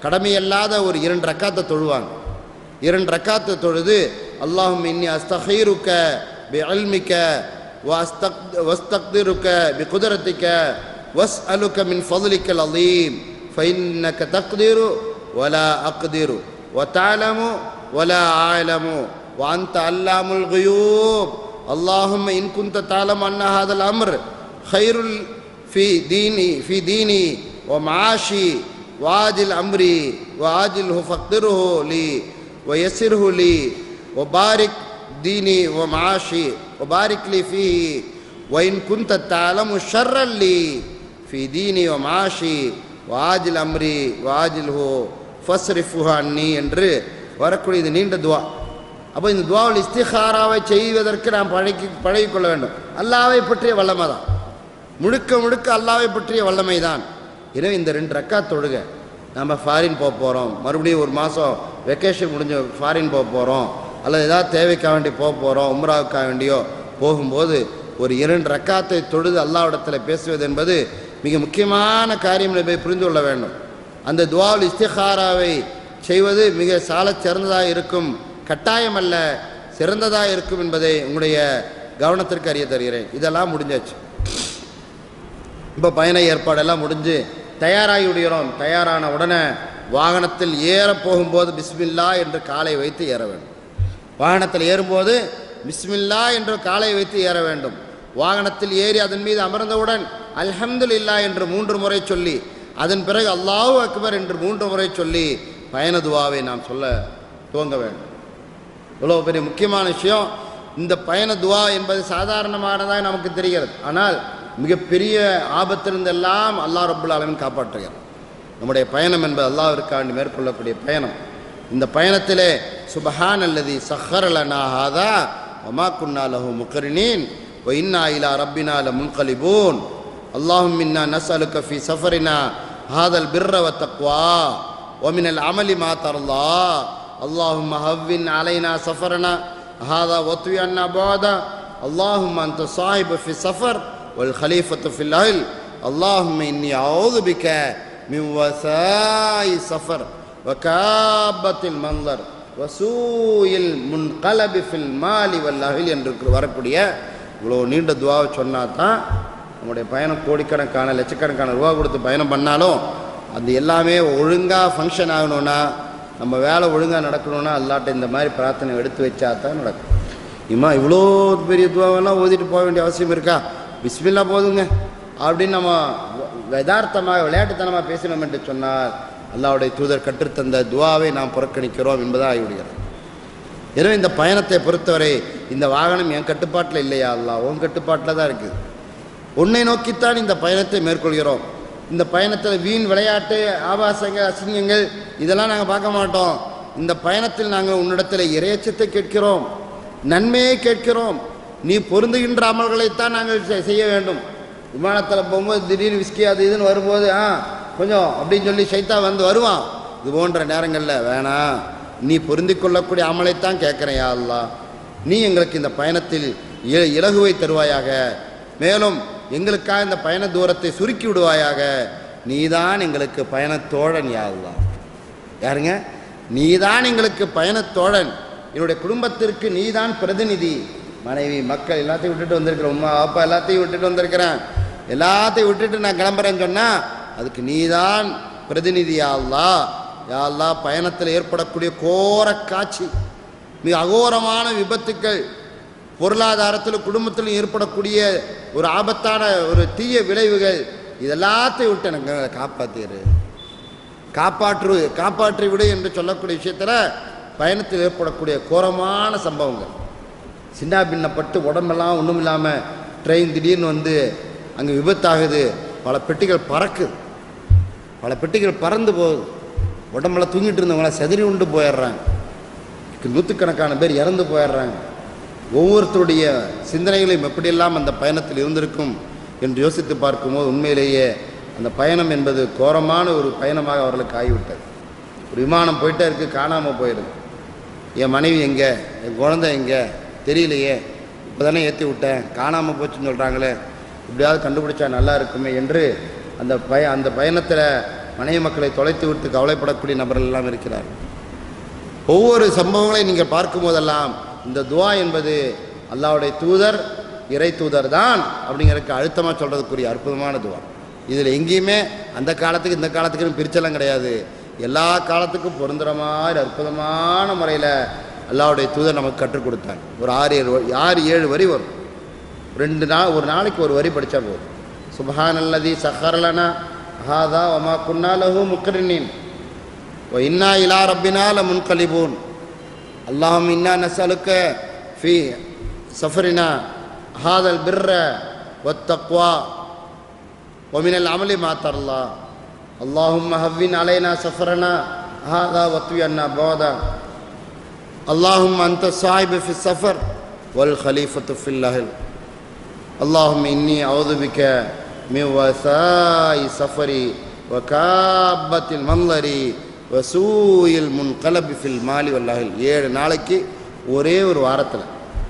கடமையல்லாத ஒரு இரண்டு ரக்காத்தை தொழுவாங்க இரண்டு ரக்காத்தை தொழுது அல்லாஹும் இன்னி அஸ்தஹீருக்க பி அல்மிக்க வஸ்தக்திருக்க பி குதிரத்திக்க வஸ் அலுக்க மின் ஃபதுலிக்க அலீம் ஃபைன்னக்க தக்திரு ولا أقدر وتعلم ولا أعلم وأنت علام الغيوب اللهم إن كنت تعلم أن هذا الأمر خير في ديني في ديني ومعاشي وعاجل أمري وعاجله فقدره لي ويسره لي وبارك ديني ومعاشي وبارك لي فيه وإن كنت تعلم شرا لي في ديني ومعاشي வாஜில் அம்ரி வாஜில்ஹோ ஃபஸ்ரிஃபுஹா அன்னி என்று வரக்கூடிய இது நீண்ட துவா அப்போ இந்த துவாவில் இஸ்திஹாராவை செய்வதற்கு நாம் பழகி பழகிக்கொள்ள வேண்டும் அல்லாவை பற்றிய வல்லமை தான் முழுக்க முழுக்க அல்லாவை பற்றிய வல்லமை தான் எனவே இந்த ரெண்டு ரக்கா தொழுக நம்ம ஃபாரின் போக போகிறோம் மறுபடியும் ஒரு மாதம் வெக்கேஷன் முடிஞ்ச ஃபாரின் போக போகிறோம் அல்லது ஏதாவது தேவைக்காக வேண்டி போக போகிறோம் உம்ராவுக்காக வேண்டியோ போகும்போது ஒரு இரண்டு ரக்காத்தை தொழுது அல்லாவிடத்தில் பேசுவது என்பது மிக முக்கியமான காரியம் என்பதை புரிந்து கொள்ள வேண்டும் அந்த துவாவில் இஸ்திஹாராவை செய்வது மிக சாலச் சிறந்ததாக இருக்கும் கட்டாயம் அல்ல சிறந்ததாக இருக்கும் என்பதை உங்களுடைய கவனத்திற்கு அறிய தருகிறேன் இதெல்லாம் முடிஞ்சாச்சு இப்போ பயண ஏற்பாடெல்லாம் முடிஞ்சு தயாராகி விடுகிறோம் தயாரான உடனே வாகனத்தில் ஏற போகும்போது பிஸ்மில்லா என்று காலை வைத்து ஏற வேண்டும் வாகனத்தில் ஏறும்போது பிஸ்மில்லா என்று காலை வைத்து ஏற வேண்டும் வாகனத்தில் ஏறி அதன் மீது அமர்ந்தவுடன் அல்ஹம்துலில்லா என்று மூன்று முறை சொல்லி அதன் பிறகு அல்லாஹு அக்பர் என்று மூன்று முறை சொல்லி பயண துவாவை நாம் சொல்ல துவங்க வேண்டும் இவ்வளோ பெரிய முக்கியமான விஷயம் இந்த பயண துவா என்பது சாதாரணமானதாக நமக்கு தெரிகிறது ஆனால் மிகப்பெரிய ஆபத்திலிருந்தெல்லாம் அல்லாஹ் ரப்புல் ஆலமீன் காப்பாற்றுகிறார் நம்முடைய பயணம் என்பது அல்லாஹ்விற்காண்டி மேற்கொள்ளக்கூடிய பயணம் இந்த பயணத்திலே சுபஹான் அல்லது சஹரலனா ஹாதா ஒமா குன்னா லஹு முக்கரினீன் ஒ இன்னா இலா ரப்பினா ல முன்கலிபூன் اللهم إنا نسألك في سفرنا هذا البر والتقوى ومن العمل ما ترضى اللهم هون علينا سفرنا هذا واطوي عنا بعدا اللهم أنت صاحب في السفر والخليفة في الأهل اللهم إني أعوذ بك من وثاء السفر وكابة المنظر وسوء المنقلب في المال والأهل என்று வரக்கூடிய இவ்வளோ நீண்ட துவாவை சொன்னா தான் நம்முடைய பயணம் கோடிக்கணக்கான லட்சக்கணக்கான ரூபா கொடுத்து பயணம் பண்ணாலும் அது எல்லாமே ஒழுங்காக ஃபங்க்ஷன் ஆகணும்னா நம்ம வேலை ஒழுங்காக நடக்கணும்னா அல்லாட்ட இந்த மாதிரி பிரார்த்தனை எடுத்து வச்சா தான் நடக்கும் இம்மா இவ்வளோ பெரிய துவாவெல்லாம் ஓதிட்டு போக வேண்டிய அவசியம் இருக்கா பிஸ்மில்லா போதுங்க அப்படின்னு நம்ம யதார்த்தமாக விளையாட்டுத்தனமாக பேசினோம் என்று சொன்னால் அல்லாவுடைய தூதர் கற்றுத்தந்த துவாவை நாம் புறக்கணிக்கிறோம் என்பதாக ஆகிவிடுகிறது எனவே இந்த பயணத்தை பொறுத்தவரை இந்த வாகனம் என் கட்டுப்பாட்டில் இல்லையா அல்லா உன் கட்டுப்பாட்டில் தான் இருக்குது உன்னை நோக்கித்தான் இந்த பயணத்தை மேற்கொள்கிறோம் இந்த பயணத்தில் வீண் விளையாட்டு ஆபாசங்கள் அசிங்கங்கள் இதெல்லாம் நாங்கள் பார்க்க மாட்டோம் இந்த பயணத்தில் நாங்கள் உன்னிடத்தில் இறையச்சத்தை கேட்கிறோம் நன்மையை கேட்கிறோம் நீ பொருந்துகின்ற அமல்களைத்தான் நாங்கள் செ- செய்ய வேண்டும் விமானத்தில் போகும்போது திடீர்னு விஸ்கி அது இதுன்னு வரும்போது ஆ கொஞ்சம் அப்படின்னு சொல்லி சைத்தா வந்து வருவான் இது போன்ற நேரங்களில் வேணாம் நீ பொருந்திக் கொள்ளக்கூடிய அமலைத்தான் கேட்குறேன் யா அல்லாஹ் நீ எங்களுக்கு இந்த பயணத்தில் இ- இலகுவை தருவாயாக மேலும் எங்களுக்காக இந்த பயண தூரத்தை சுருக்கி விடுவாயாக நீதான் எங்களுக்கு பயணத்தோழன் யா அல்லாஹ் யாருங்க நீதான் எங்களுக்கு பயணத்தோழன் என்னுடைய குடும்பத்திற்கு நீதான் பிரதிநிதி மனைவி மக்கள் எல்லாத்தையும் விட்டுட்டு வந்திருக்கிறேன் உமா அப்பா எல்லாத்தையும் விட்டுட்டு வந்திருக்கிறேன் எல்லாத்தையும் விட்டுட்டு நான் கிளம்புறேன்னு சொன்னால் அதுக்கு நீதான் பிரதிநிதி யா அல்லாஹ் யா அல்லாஹ் பயணத்தில் ஏற்படக்கூடிய கோர காட்சி மிக அகோரமான விபத்துக்கள் பொருளாதாரத்தில் குடும்பத்திலும் ஏற்படக்கூடிய ஒரு ஆபத்தான ஒரு தீய விளைவுகள் இதெல்லாத்தையும் விட்டு எனக்கு காப்பாற்றிடு காப்பாற்று காப்பாற்றி விடு என்று சொல்லக்கூடிய விஷயத்தில் பயணத்தில் ஏற்படக்கூடிய கோரமான சம்பவங்கள் சின்ன பின்னப்பட்டு உடம்பெல்லாம் ஒன்றும் இல்லாமல் ட்ரெயின் திடீர்னு வந்து அங்கே விபத்தாகுது பல பெட்டிகள் பறக்குது பல பெட்டிகள் பறந்து போகுது உடம்பெல்லாம் தூங்கிட்டு இருந்தவங்களாம் செதறி உண்டு போயிடுறாங்க நூற்றுக்கணக்கான பேர் இறந்து போயிடுறாங்க ஒவ்வொருத்தருடைய சிந்தனைகளையும் எப்படியெல்லாம் அந்த பயணத்தில் இருந்திருக்கும் என்று யோசித்து பார்க்கும்போது உண்மையிலேயே அந்த பயணம் என்பது கோரமான ஒரு பயணமாக அவர்களுக்கு ஆகிவிட்டது ஒரு விமானம் போயிட்டே இருக்கு காணாமல் போயிடுது என் மனைவி எங்கே என் குழந்தை எங்கே தெரியலையே இப்போ தானே ஏற்றி விட்டேன் காணாமல் போச்சுன்னு சொல்கிறாங்களே இப்படியாவது கண்டுபிடிச்சா நல்லா இருக்குமே என்று அந்த பய அந்த பயணத்தில் மனைவி மக்களை தொலைத்து விட்டு கவலைப்படக்கூடிய நபர்கள் எல்லாம் இருக்கிறார்கள் ஒவ்வொரு சம்பவங்களையும் நீங்கள் பார்க்கும்போதெல்லாம் இந்த துவா என்பது அல்லாஹ்வுடைய தூதர் இறை தூதர் தான் அப்படிங்கிறதுக்கு அழுத்தமாக சொல்கிறதுக்குரிய அற்புதமான துவா இதில் எங்கேயுமே அந்த காலத்துக்கு இந்த காலத்துக்குன்னு பிரிச்செல்லாம் கிடையாது எல்லா காலத்துக்கும் பொருந்துற மாதிரி அற்புதமான முறையில் அல்லாஹ்வுடைய தூதர் நமக்கு கற்றுக் கொடுத்தாங்க ஒரு ஆறு ஏழு வரி- ஆறு ஏழு வரி வரும் ரெண்டு நாள் ஒரு நாளைக்கு ஒரு வரி படித்தா போதும் சுபஹான் அல்லதி சஹர்லனா ஹாதா ஒமா குன்னா லஹு முக்ரினின் وإنا إلى ربنا لمنقلبون اللهم إنا نسألك في سفرنا هذا البر والتقوى ومن العمل ما ترضى اللهم هون علينا سفرنا هذا واطوي عنا بعدا اللهم أنت الصاحب في السفر والخليفة في الأهل اللهم إني أعوذ بك من وساء سفري وكابة المنظر وسوء المنقلب في المال والأهل ஏழு நாளைக்கு ஒரே ஒரு வாரத்தில்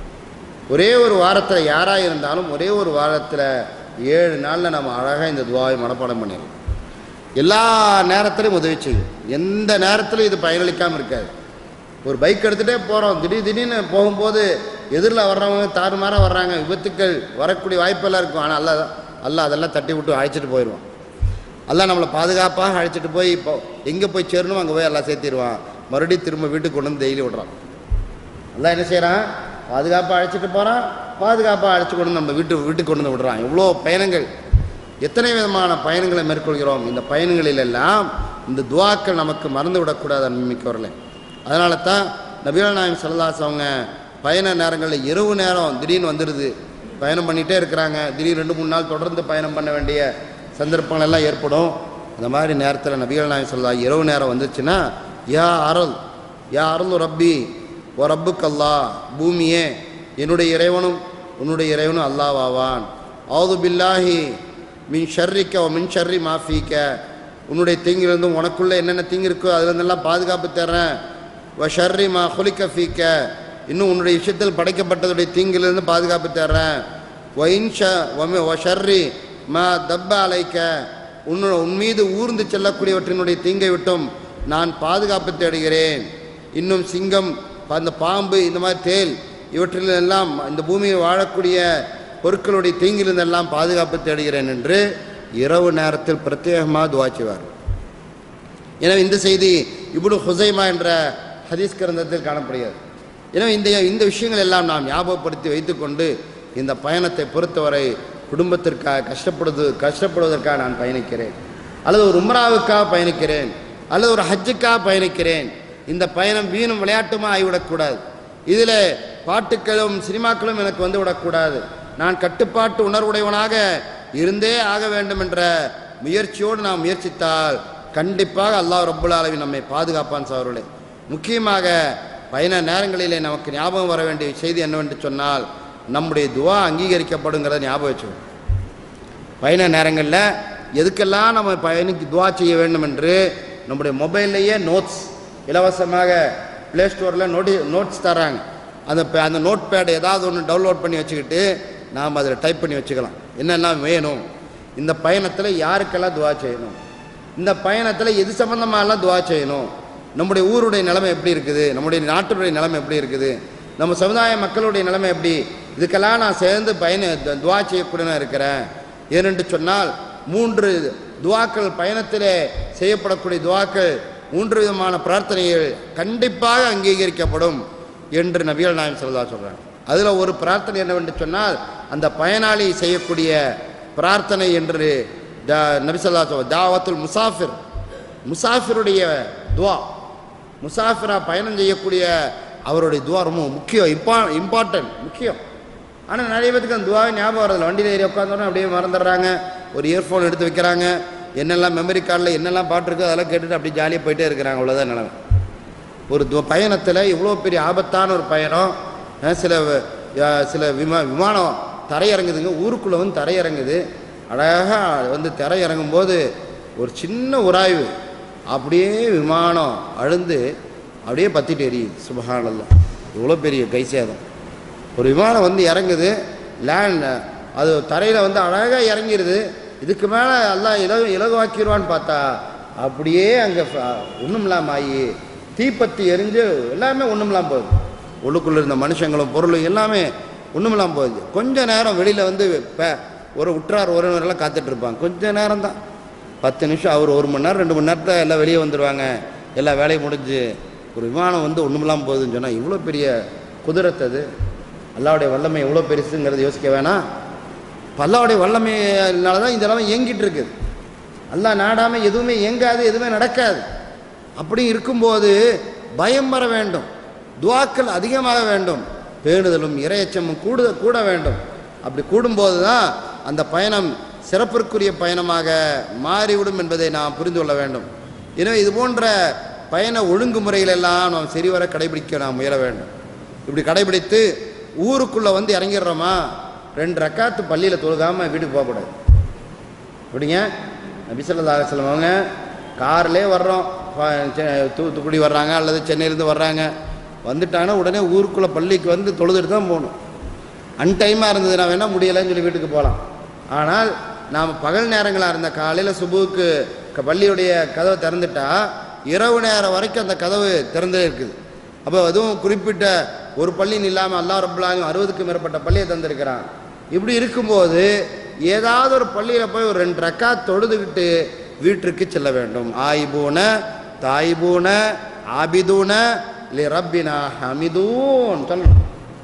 ஒரே ஒரு வாரத்தில் யாராக இருந்தாலும் ஒரே ஒரு வாரத்தில் ஏழு நாளில் நம்ம அழகாக இந்த துவாவை மனப்பாடம் பண்ணிடலாம் எல்லா நேரத்திலையும் உதவி செய்யும் எந்த நேரத்திலும் இது பயனளிக்காமல் இருக்காது ஒரு பைக் எடுத்துகிட்டே போகிறோம் திடீர் திடீர்னு போகும்போது எதிரில் வர்றவங்க தாறுமாறாக வர்றாங்க விபத்துக்கள் வரக்கூடிய வாய்ப்பெல்லாம் இருக்கும் ஆனால் அல்ல அல்ல அதெல்லாம் தட்டி விட்டு அழைச்சிட்டு போயிடுவான் அல்லாஹ் நம்மளை பாதுகாப்பாக அழைச்சிட்டு போய் இப்போ எங்கே போய் சேரணும் அங்கே போய் எல்லாம் சேர்த்திடுவான் மறுபடியும் திரும்ப வீட்டுக்கு கொண்டு வந்து டெய்லி விடுறான் அல்லாஹ் என்ன செய்கிறான் பாதுகாப்பாக அழைச்சிட்டு போகிறான் பாதுகாப்பாக அழைச்சி கொண்டு வந்து நம்ம வீட்டு வீட்டுக்கு கொண்டு வந்து விடுறான் இவ்வளோ பயணங்கள் எத்தனை விதமான பயணங்களை மேற்கொள்கிறோம் இந்த பயணங்களில் எல்லாம் இந்த துவாக்கள் நமக்கு மறந்து விடக்கூடாது அன்மிக்கவர்களே அதனால தான் நபிகள் நாயம் சல்லாஸ் அவங்க பயண நேரங்களில் இரவு நேரம் திடீர்னு வந்துடுது பயணம் பண்ணிகிட்டே இருக்கிறாங்க திடீர் ரெண்டு மூணு நாள் தொடர்ந்து பயணம் பண்ண வேண்டிய சந்தர்ப்பங்கள் எல்லாம் ஏற்படும் அந்த மாதிரி நேரத்தில் நபிகள் நாயம் சொல்லா இரவு நேரம் வந்துச்சுன்னா யா அருள் யா அருள் ரப்பி ஓ ரப்புக்கு அல்லா பூமியே என்னுடைய இறைவனும் உன்னுடைய இறைவனும் அல்லாவாவான் ஆது பில்லாஹி மின் ஷர்ரிக்க ஓ மின் ஷர்ரி மாஃபிக்க உன்னுடைய தீங்கிலிருந்தும் உனக்குள்ளே என்னென்ன தீங்கு இருக்கோ அதுலேருந்தெல்லாம் பாதுகாப்பு தர்றேன் வ ஷர்ரி மா ஹுலிக்க ஃபீக்க இன்னும் உன்னுடைய விஷயத்தில் படைக்கப்பட்டதுடைய தீங்கிலிருந்து பாதுகாப்பு தர்றேன் வ இன்ஷ வ ஷர்ரி மா தப்ப அலைக்க உன்னோட உன் மீது ஊர்ந்து செல்லக்கூடியவற்றினுடைய தீங்கை விட்டும் நான் பாதுகாப்பு தேடுகிறேன் இன்னும் சிங்கம் அந்த பாம்பு இந்த மாதிரி தேல் இவற்றிலெல்லாம் இந்த பூமியில் வாழக்கூடிய பொருட்களுடைய தீங்கிலிருந்தெல்லாம் பாதுகாப்பு தேடுகிறேன் என்று இரவு நேரத்தில் பிரத்யேகமாக துவா செய்வார் எனவே இந்த செய்தி இப்னு ஹுசைமா என்ற ஹதீஸ் கிரந்தத்தில் காணப்படுகிறது எனவே இந்த இந்த விஷயங்கள் எல்லாம் நாம் ஞாபகப்படுத்தி வைத்துக்கொண்டு இந்த பயணத்தை பொறுத்தவரை குடும்பத்திற்காக கஷ்டப்படுது கஷ்டப்படுவதற்காக நான் பயணிக்கிறேன் அல்லது ஒரு உம்ராவுக்காக பயணிக்கிறேன் அல்லது ஒரு ஹஜ்ஜுக்காக பயணிக்கிறேன் இந்த பயணம் வீணும் விளையாட்டுமா ஆகிவிடக்கூடாது இதில் பாட்டுக்களும் சினிமாக்களும் எனக்கு வந்து விடக்கூடாது நான் கட்டுப்பாட்டு உணர்வுடையவனாக இருந்தே ஆக வேண்டும் என்ற முயற்சியோடு நாம் முயற்சித்தால் கண்டிப்பாக அல்லாஹ் ரப்புல் ஆலமீன் நம்மை பாதுகாப்பான் சவர்களே முக்கியமாக பயண நேரங்களிலே நமக்கு ஞாபகம் வர வேண்டிய செய்தி என்னவென்று சொன்னால் நம்முடைய துவா அங்கீகரிக்கப்படுங்கிறத ஞாபகம் வச்சுக்கணும் பயண நேரங்களில் எதுக்கெல்லாம் நம்ம பயணிக்கு துவா செய்ய வேண்டும் என்று நம்முடைய மொபைல்லையே நோட்ஸ் இலவசமாக ப்ளே ஸ்டோரில் நோட்டி நோட்ஸ் தராங்க அந்த பே- அந்த நோட் பேட் ஏதாவது ஒன்று டவுன்லோட் பண்ணி வச்சுக்கிட்டு நாம் அதில் டைப் பண்ணி வச்சுக்கலாம் என்னெல்லாம் வேணும் இந்த பயணத்தில் யாருக்கெல்லாம் துவா செய்யணும் இந்த பயணத்தில் எது சம்மந்தமாலாம் துவா செய்யணும் நம்முடைய ஊருடைய நிலைமை எப்படி இருக்குது நம்முடைய நாட்டுடைய நிலைமை எப்படி இருக்குது நம்ம சமுதாய மக்களுடைய நிலைமை எப்படி இதுக்கெல்லாம் நான் சேர்ந்து பயண து- துவா செய்யக்கூடியவனா இருக்கிறேன் ஏனென்று சொன்னால் மூன்று துவாக்கள் பயணத்திலே செய்யப்படக்கூடிய துவாக்கள் மூன்று விதமான பிரார்த்தனைகள் கண்டிப்பாக அங்கீகரிக்கப்படும் என்று நபிகள் நாயம் சொல்லா சொல்கிறாங்க அதில் ஒரு பிரார்த்தனை என்னவென்று சொன்னால் அந்த பயனாளி செய்யக்கூடிய பிரார்த்தனை என்று த- நபி சொல்லா சொல் தாவத்துல் முசாஃபிர் முசாஃபிருடைய துவா முசாஃபிரா பயணம் செய்யக்கூடிய அவருடைய துவா ரொம்ப முக்கியம் இம்பா இம்பார்ட்டன்ட் முக்கியம் ஆனால் நிறைய பேத்துக்கு அந்த துவாவை ஞாபகம் வரதில்லை வண்டியில் ஏறி உட்காந்தோன்னே அப்படியே மறந்துடுறாங்க ஒரு இயர்ஃபோன் எடுத்து வைக்கிறாங்க என்னெல்லாம் மெமரி கார்டில் என்னெல்லாம் பாட்டு இருக்கோ அதெல்லாம் கேட்டுட்டு அப்படியே ஜாலியாக போயிட்டே இருக்கிறாங்க அவ்வளோதான் நிலைமை ஒரு து பயணத்தில் இவ்வளோ பெரிய ஆபத்தான ஒரு பயணம் அஹ் சில வ- யா- சில விமா விமானம் தரையிறங்குதுங்க ஊருக்குள்ளே வந்து தரையிறங்குது அழகாக வந்து தரையிறங்கும் போது ஒரு சின்ன உராய்வு அப்படியே விமானம் அழுந்து அப்படியே பத்திட்டு எரியுது சுபஹானல்லாஹ் இவ்வளோ பெரிய கை சேதம் ஒரு விமானம் வந்து இறங்குது லேண்ட் அது தரையில் வந்து அழகாக இறங்கிருது இதுக்கு மேலே எல்லாம் இலகு இலகுவாக்கிடுவான்னு பார்த்தா அப்படியே அங்கே ஒன்றும் இல்லாமல் ஆகி தீப்பத்தி எரிஞ்சு எல்லாமே ஒன்றும் இல்லாமல் போகுது உள்ளுக்குள்ளே இருந்த மனுஷங்களும் பொருளும் எல்லாமே ஒன்றும் இல்லாமல் போகுது கொஞ்ச நேரம் வெளியில் வந்து பே- ஒரு உற்றார் உறவினரெல்லாம் காத்துட்டு இருப்பாங்க கொஞ்ச நேரம் தான் பத்து நிமிஷம் அவர் ஒரு மணி நேரம் ரெண்டு மணி நேரத்தில் எல்லாம் வெளியே வந்துடுவாங்க எல்லா வேலையும் முடிஞ்சு ஒரு விமானம் வந்து ஒன்றும் இல்லாமல் போகுதுன்னு சொன்னால் இவ்வளோ பெரிய குதிரத்து அது அல்லாவுடைய வல்லமை எவ்வளோ பெருசுங்கிறத யோசிக்க வேணாம் இப்ப அல்லாவுடைய வல்லமையினால தான் இந்த நிலைமை இயங்கிட்டு இருக்குது அல்லாஹ் நாடாமல் எதுவுமே இயங்காது எதுவுமே நடக்காது அப்படி இருக்கும்போது பயம் வர வேண்டும் துவாக்கள் அதிகமாக வேண்டும் பேணுதலும் இரையச்சமும் கூட கூட வேண்டும் அப்படி கூடும்போது தான் அந்த பயணம் சிறப்பிற்குரிய பயணமாக மாறிவிடும் என்பதை நாம் புரிந்து கொள்ள வேண்டும் எனவே இது போன்ற பயண ஒழுங்குமுறைகளெல்லாம் நாம் சரிவர கடைபிடிக்க நாம் முயல வேண்டும் இப்படி கடைபிடித்து ஊருக்குள்ளே வந்து இறங்கிடுறோமா ரெண்டு ரக்காத்து பள்ளியில் தொழுகாமல் வீட்டுக்கு போகக்கூடாது எப்படிங்க நபிசல்லா அலுவலம் அவங்க கார்லே வர்றோம் ப- செ- தூத்துக்குடி வர்றாங்க அல்லது சென்னையிலேருந்து வர்றாங்க வந்துட்டாங்கன்னா உடனே ஊருக்குள்ளே பள்ளிக்கு வந்து தொழுதுட்டு தான் போகணும் அன்டைமாக இருந்ததுன்னா வேணால் முடியலைன்னு சொல்லி வீட்டுக்கு போகலாம் ஆனால் நாம் பகல் நேரங்களாக இருந்த காலையில் சுபுவுக்கு க- பள்ளியுடைய கதவை திறந்துட்டா இரவு நேரம் வரைக்கும் அந்த கதவு திறந்தே இருக்குது அப்போ அதுவும் குறிப்பிட்ட ஒரு பள்ளின்னு இல்லாமல் அல்லா ரபுல்லாங்க அறுபதுக்கும் மேற்பட்ட பள்ளியை தந்திருக்கிறான் இப்படி இருக்கும்போது ஏதாவது ஒரு பள்ளியில் போய் ஒரு ரெண்டு ரக்கா தொழுதுகிட்டு வீட்டிற்கு செல்ல வேண்டும் ஆயிபூன தாயிபூன ஆபிதூன லி ரப்பினா ஹமிதூன் சொல்லணும்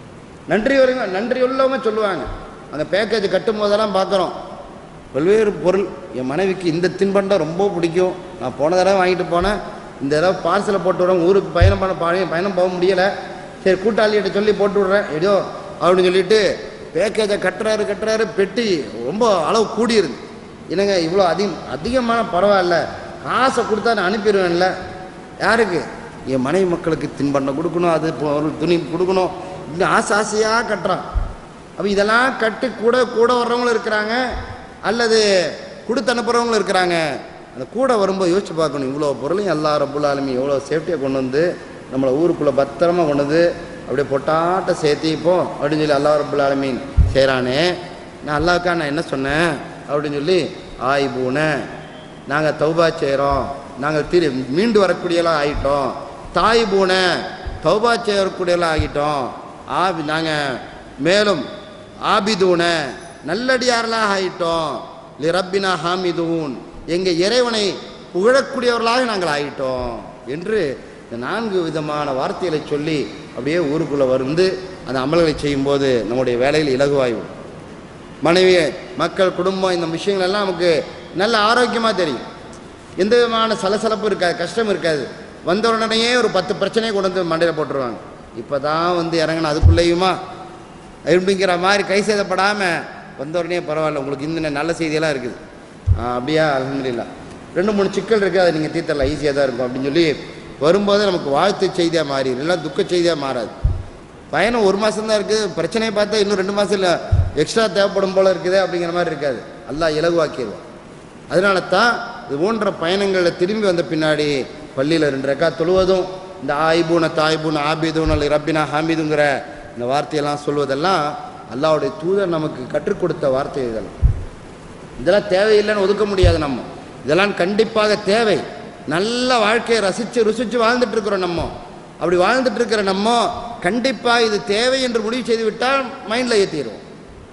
நன்றி வருங்க நன்றி உள்ளவங்க சொல்லுவாங்க அந்த பேக்கேஜ் கட்டும் போதெல்லாம் பார்க்குறோம் பல்வேறு பொருள் என் மனைவிக்கு இந்த தின்பண்டம் ரொம்ப பிடிக்கும் நான் போன தடவை வாங்கிட்டு போனேன் இந்த தடவை பார்சலை போட்டு விட்றேன் ஊருக்கு பயணம் பண்ண பயணம் பயணம் போக முடியலை சரி கூட்டாளிகிட்ட சொல்லி போட்டு விட்றேன் ஏதோ அப்படின்னு சொல்லிட்டு பேக்கேஜை கட்டுறாரு கட்டுறாரு பெட்டி ரொம்ப அளவு கூடியிருது என்னங்க இவ்வளோ அதிகம் அதிகமான பரவாயில்ல காசை கொடுத்தா நான் அனுப்பிடுவேன்ல யாருக்கு என் மனைவி மக்களுக்கு தின்பண்டம் கொடுக்கணும் அது பொருள் துணி கொடுக்கணும் இன்னும் ஆசை ஆசையாக கட்டுறான் அப்போ இதெல்லாம் கட்டி கூட கூட வர்றவங்களும் இருக்கிறாங்க அல்லது கொடுத்து அனுப்புகிறவங்களும் இருக்கிறாங்க அந்த கூட வரும்போது யோசிச்சு பார்க்கணும் இவ்வளோ பொருளையும் எல்லா ரப்புல் ஆலமி எவ்வளோ சேஃப்டியாக கொண்டு வந்து நம்மளை ஊருக்குள்ளே பத்திரமா கொண்டு வந்து அப்படியே பொட்டாட்ட சேர்த்திப்போம் அப்படின்னு சொல்லி அல்லா ரப்புல் ஆலமீன் செய்கிறானே நான் அல்லாவுக்கா நான் என்ன சொன்னேன் அப்படின்னு சொல்லி ஆய் பூனை நாங்கள் தௌபா செய்கிறோம் நாங்கள் திரு மீண்டு வரக்கூடியலாம் ஆகிட்டோம் தாய் பூனை தௌபா செய்யக்கூடியலாம் ஆகிட்டோம் ஆபி நாங்கள் மேலும் ஆபிதூன நல்லடியார்களாக ஆகிட்டோம் லி ரப்பினா ஹாமிதூன் எங்கள் இறைவனை புகழக்கூடியவர்களாக நாங்கள் ஆகிட்டோம் என்று இந்த நான்கு விதமான வார்த்தைகளை சொல்லி அப்படியே ஊருக்குள்ளே வந்து அந்த அமல்களை செய்யும்போது நம்முடைய வேலையில் இலகுவாய்விடும் மனைவி மக்கள் குடும்பம் இந்த விஷயங்கள் எல்லாம் நமக்கு நல்ல ஆரோக்கியமாக தெரியும் எந்த விதமான சலசலப்பு இருக்காது கஷ்டம் இருக்காது வந்த உடனேயே ஒரு பத்து பிரச்சனையை கொண்டு வந்து மண்டையில் போட்டுருவாங்க இப்போ தான் வந்து இறங்கணும் அதுக்குள்ளேயுமா அப்படிங்கிற மாதிரி கை சேதப்படாமல் வந்த உடனே பரவாயில்ல உங்களுக்கு இந்த நல்ல செய்தியெல்லாம் இருக்குது ஆ, அப்படியா அலமதுல்லா ரெண்டு மூணு சிக்கல் இருக்குது அதை நீங்கள் தீர்த்தரலாம் ஈஸியாக தான் இருக்கும் அப்படின்னு சொல்லி வரும்போது நமக்கு வாழ்த்து செய்தியாக மாறிடும் இல்லை துக்க செய்தியாக மாறாது பயணம் ஒரு மாதம் தான் இருக்குது பிரச்சனையை பார்த்தா இன்னும் ரெண்டு மாதம் இல்லை எக்ஸ்ட்ரா தேவைப்படும் போல இருக்குது அப்படிங்கிற மாதிரி இருக்காது அல்லாஹ் இலகுவாக்கிடுவான் அதனால தான் இது போன்ற பயணங்களில் திரும்பி வந்த பின்னாடி பள்ளியில் ரெண்டு ரெக்கா தொழுவதும் இந்த ஆய்பூன தாய்பூன ஆபிதூன் அல்ல ரப்பினா ஹாமிதுங்கிற இந்த வார்த்தையெல்லாம் சொல்வதெல்லாம் அல்லாஹ்வுடைய தூதர் நமக்கு கற்றுக் கொடுத்த வார்த்தை இதெல்லாம் இதெல்லாம் தேவையில்லைன்னு ஒதுக்க முடியாது நம்ம இதெல்லாம் கண்டிப்பாக தேவை நல்ல வாழ்க்கையை ரசித்து ருசித்து வாழ்ந்துட்டு இருக்கிறோம் நம்ம அப்படி வாழ்ந்துட்டு இருக்கிற நம்ம கண்டிப்பாக இது தேவை என்று முடிவு செய்து விட்டால் மைண்டில் ஏற்றிடுவோம்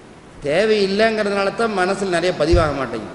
தேவை இல்லைங்கிறதுனால தான் மனசில் நிறைய பதிவாக மாட்டேங்குது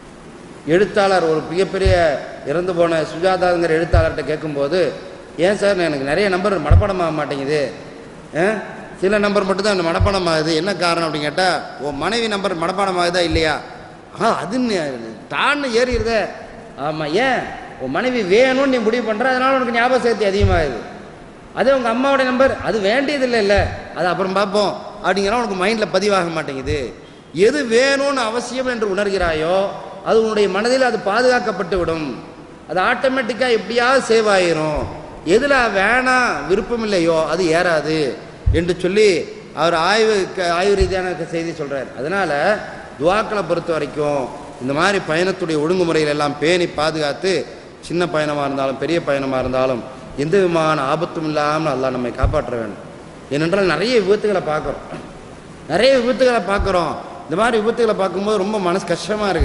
எழுத்தாளர் ஒரு மிகப்பெரிய இறந்து போன சுஜாதாங்கிற எழுத்தாளர்கிட்ட கேட்கும்போது ஏன் சார் எனக்கு நிறைய நம்பர் மனப்பாடம் ஆக மாட்டேங்குது ஆ? சில நம்பர் மட்டும் தான் மனப்பாடம் ஆகுது என்ன காரணம் அப்படின்னு கேட்டால் உன் மனைவி நம்பர் மனப்பாடம் ஆகுதா இல்லையா ஆ அது தான்னு ஏறிடுதே ஆமாம் ஏன் உன் மனைவி வேணும்னு நீ முடிவு பண்ணுற அதனால உனக்கு ஞாபக சக்தி அதிகமாகுது அதே உங்கள் அம்மாவோட நம்பர் அது வேண்டியது இல்லை இல்லை அது அப்புறம் பார்ப்போம் அப்படிங்கிற உனக்கு மைண்டில் பதிவாக மாட்டேங்குது எது வேணும்னு அவசியம் என்று உணர்கிறாயோ அது உன்னுடைய மனதில் அது பாதுகாக்கப்பட்டு விடும் அது ஆட்டோமேட்டிக்காக எப்படியாவது சேவ் ஆயிரும் எதில் வேணாம் விருப்பம் இல்லையோ அது ஏறாது என்று சொல்லி அவர் ஆய்வு க- ஆய்வு ரீதியான க- செய்தி சொல்கிறார் அதனால் துவாக்களை பொறுத்த வரைக்கும் இந்த மாதிரி பயணத்துடைய ஒழுங்குமுறைகள் எல்லாம் பேணி பாதுகாத்து சின்ன பயணமாக இருந்தாலும் பெரிய பயணமாக இருந்தாலும் எந்த விதமான ஆபத்தும் இல்லாமல் அல்லாஹ் நம்மை காப்பாற்ற வேண்டும் ஏனென்றால் நிறைய விபத்துகளை பார்க்குறோம் நிறைய விபத்துகளை பார்க்குறோம் இந்த மாதிரி விபத்துகளை பார்க்கும்போது ரொம்ப மனசு கஷ்டமாக இருக்குது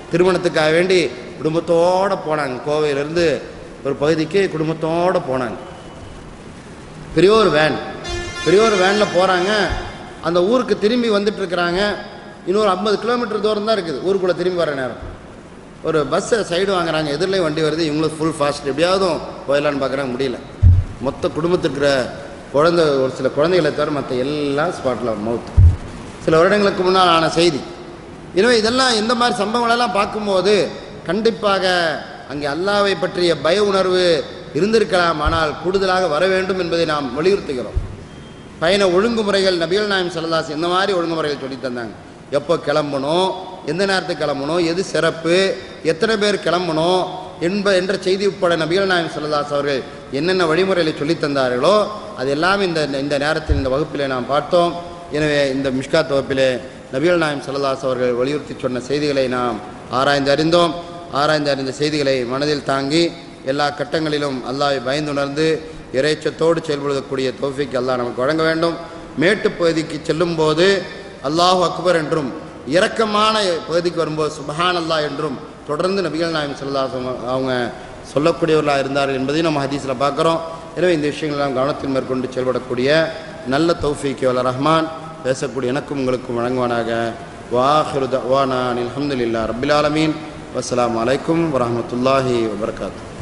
திருமணத்துக்காக வேண்டி குடும்பத்தோடு போனாங்க கோவையிலேருந்து ஒரு பகுதிக்கு குடும்பத்தோடு போனாங்க பெரிய ஒரு வேன் பெரிய ஒரு வேனில் போகிறாங்க அந்த ஊருக்கு திரும்பி வந்துட்டு இருக்கிறாங்க இன்னொரு ஐம்பது கிலோமீட்டர் தூரம் தான் இருக்குது ஊருக்குள்ளே திரும்பி வர நேரம் ஒரு பஸ்ஸை சைடு வாங்குறாங்க எதிரிலையும் வண்டி வருது இவங்களும் ஃபுல் ஃபாஸ்ட் எப்படியாவது போயிடலான்னு பார்க்குறாங்க முடியல மொத்த குடும்பத்துக்கு இருக்கிற குழந்தை ஒரு சில குழந்தைகளை தவிர மற்ற எல்லா ஸ்பாட்டில் மவுத் சில வருடங்களுக்கு முன்னால் ஆன செய்தி எனவே இதெல்லாம் இந்த மாதிரி சம்பவங்களெல்லாம் பார்க்கும்போது கண்டிப்பாக அங்கே அல்லாவை பற்றிய பய உணர்வு இருந்திருக்கலாம் ஆனால் கூடுதலாக வர வேண்டும் என்பதை நாம் வலியுறுத்துகிறோம் பயண ஒழுங்குமுறைகள் நபிகள் நாயம் சல்லல்லாஸ் இந்த மாதிரி ஒழுங்குமுறைகள் சொல்லி தந்தாங்க எப்போ கிளம்பணும் எந்த நேரத்துக்கு கிளம்பணும் எது சிறப்பு எத்தனை பேர் கிளம்பணும் என்ப என்ற செய்தி உட்பட நபிகள் நாயம் சல்லல்லாஸ் அவர்கள் என்னென்ன வழிமுறைகளை சொல்லி தந்தார்களோ அது எல்லாம் இந்த இந்த நேரத்தில் இந்த வகுப்பிலே நாம் பார்த்தோம் எனவே இந்த மிஷ்காத் வகுப்பிலே நபிகள் நாயம் சல்லல்லாஸ் அவர்கள் வலியுறுத்தி சொன்ன செய்திகளை நாம் ஆராய்ந்து அறிந்தோம் ஆராய்ந்து அறிந்த செய்திகளை மனதில் தாங்கி எல்லா கட்டங்களிலும் அல்லாஹ்வை பயந்துணர்ந்து இறைச்சத்தோடு செயல்படுத்தக்கூடிய தௌஃபிக் அல்லாஹ் நமக்கு வழங்க வேண்டும் மேட்டுப் பகுதிக்கு செல்லும்போது அல்லாஹ் அக்பர் என்றும் இரக்கமான பகுதிக்கு வரும்போது சுபஹான் அல்லாஹ் என்றும் தொடர்ந்து நபிகள் நாயம் செல்லாசம் அவங்க சொல்லக்கூடியவர்களாக இருந்தார்கள் என்பதையும் நம்ம ஹதீஸில் பார்க்குறோம் எனவே இந்த விஷயங்கள் எல்லாம் கவனத்தில் மேற்கொண்டு செயல்படக்கூடிய நல்ல தௌஃபீக் வல்ல ரஹ்மான் பேசக்கூடிய எனக்கும் உங்களுக்கும் வழங்குவானாக வாஹிரு தவானா அல்ஹம்துலில்லாஹ் ரபில் ஆலமீன் வஸ்ஸலாமு அலைக்கும் வரஹ்மத்துல்லாஹி வபரகாத்துஹு